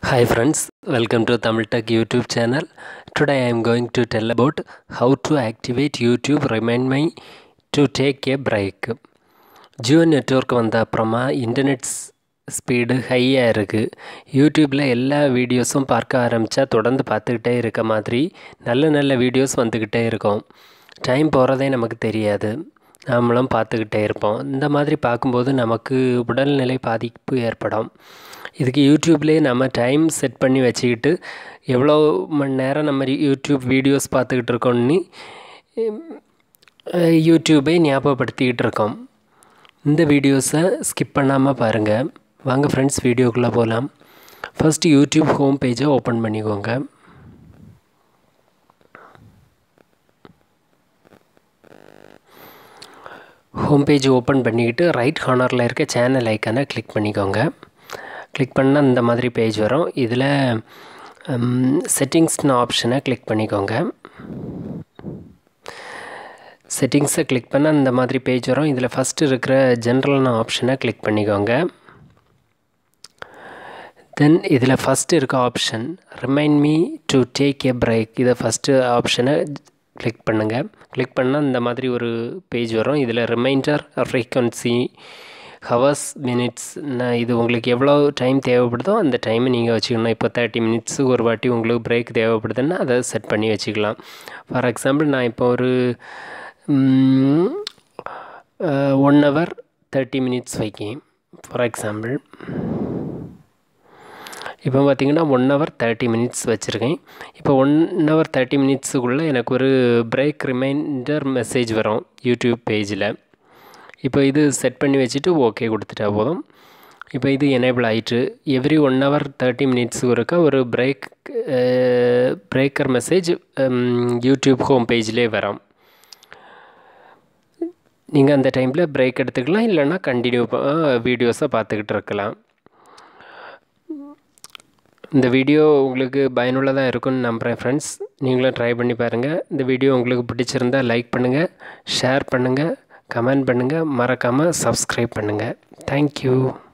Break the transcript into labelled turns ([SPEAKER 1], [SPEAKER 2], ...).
[SPEAKER 1] Hi friends, welcome to Tamil Tech YouTube channel. Today I am going to tell about how to activate YouTube remind me to take a break. Jio network வந்த அப்புறமா internet speed ஹையாக இருக்குது யூடியூப்பில் எல்லா வீடியோஸும் பார்க்க ஆரம்பித்தா தொடர்ந்து பார்த்துக்கிட்டே இருக்க மாதிரி நல்ல நல்ல வீடியோஸ் வந்துக்கிட்டே இருக்கும் டைம் போகிறதே நமக்கு தெரியாது நாமளும் பார்த்துக்கிட்டே இருப்போம் இந்த மாதிரி பார்க்கும்போது நமக்கு உடல்நிலை பாதிப்பு ஏற்படும் இதுக்கு யூடியூப்லேயே நம்ம டைம் செட் பண்ணி வச்சுக்கிட்டு எவ்வளோ மணி நேரம் நம்ம யூடியூப் வீடியோஸ் பார்த்துக்கிட்டு இருக்கோம்னு யூடியூபை ஞாபகப்படுத்திக்கிட்டு இருக்கோம் இந்த வீடியோஸை ஸ்கிப் பண்ணாமல் பாருங்கள் வாங்க ஃப்ரெண்ட்ஸ் வீடியோக்குள்ளே போகலாம் ஃபஸ்ட்டு யூடியூப் ஹோம் பேஜை ஓப்பன் பண்ணிக்கோங்க ஹோம் பேஜ் ஓப்பன் பண்ணிக்கிட்டு ரைட் கார்னரில் இருக்க சேனல் ஐக்கானை கிளிக் பண்ணிக்கோங்க கிளிக் பண்ணால் இந்த மாதிரி பேஜ் வரும் இதில் செட்டிங்ஸ்னு ஆப்ஷனை கிளிக் பண்ணிக்கோங்க செட்டிங்ஸை கிளிக் பண்ணால் இந்த மாதிரி பேஜ் வரும் இதில் ஃபஸ்ட்டு இருக்கிற ஜென்ரல்னு ஆப்ஷனை கிளிக் பண்ணிக்கோங்க தென் இதில் ஃபஸ்ட்டு இருக்க option remind me to take a break இதை ஃபஸ்ட்டு ஆப்ஷனை கிளிக் பண்ணுங்கள் கிளிக் பண்ணால் இந்த மாதிரி ஒரு பேஜ் வரும் இதில் ரிமைண்டர் ஃப்ரீக்வன்சி ஹவர்ஸ் மினிட்ஸ் நான் இது உங்களுக்கு எவ்வளோ டைம் தேவைப்படுதோ அந்த டைமை நீங்கள் வச்சுக்கணும் இப்போ தேர்ட்டி மினிட்ஸுக்கு ஒரு வாட்டி உங்களுக்கு பிரேக் தேவைப்படுதுன்னா அதை செட் பண்ணி வச்சுக்கலாம் ஃபார் எக்ஸாம்பிள் நான் இப்போ ஒரு ஒன் ஹவர் தேர்ட்டி மினிட்ஸ் வைக்கேன் ஃபார் எக்ஸாம்பிள் இப்போ பார்த்தீங்கன்னா ஒன் ஹவர் தேர்ட்டி மினிட்ஸ் வச்சுருக்கேன் இப்போ ஒன் ஹவர் தேர்ட்டி மினிட்ஸுக்குள்ளே எனக்கு ஒரு பிரேக் ரிமைண்டர் மெசேஜ் வரும் யூடியூப் பேஜில் இப்போ இது செட் பண்ணி வச்சுட்டு ஓகே கொடுத்துட்டா போதும் இப்போ இது எனேபிள் ஆயிட்டு எவ்ரி ஒன் ஹவர் தேர்ட்டி மினிட்ஸுக்கு இருக்க ஒரு break breaker message YouTube home பேஜ்லேயே வரும் நீங்கள் அந்த டைமில் பிரேக் எடுத்துக்கலாம் இல்லைன்னா கண்டினியூ வீடியோஸை பார்த்துக்கிட்டு இருக்கலாம் இந்த வீடியோ உங்களுக்கு பயனுள்ளதாக இருக்கும்னு நம்புகிறேன் ஃப்ரெண்ட்ஸ் நீங்களும் ட்ரை பண்ணி பாருங்கள் இந்த வீடியோ உங்களுக்கு பிடிச்சிருந்தால் லைக் பண்ணுங்கள் ஷேர் பண்ணுங்கள் கமெண்ட் பண்ணுங்கள் மறக்காமல் சப்ஸ்கிரைப் பண்ணுங்கள் தேங்க்யூ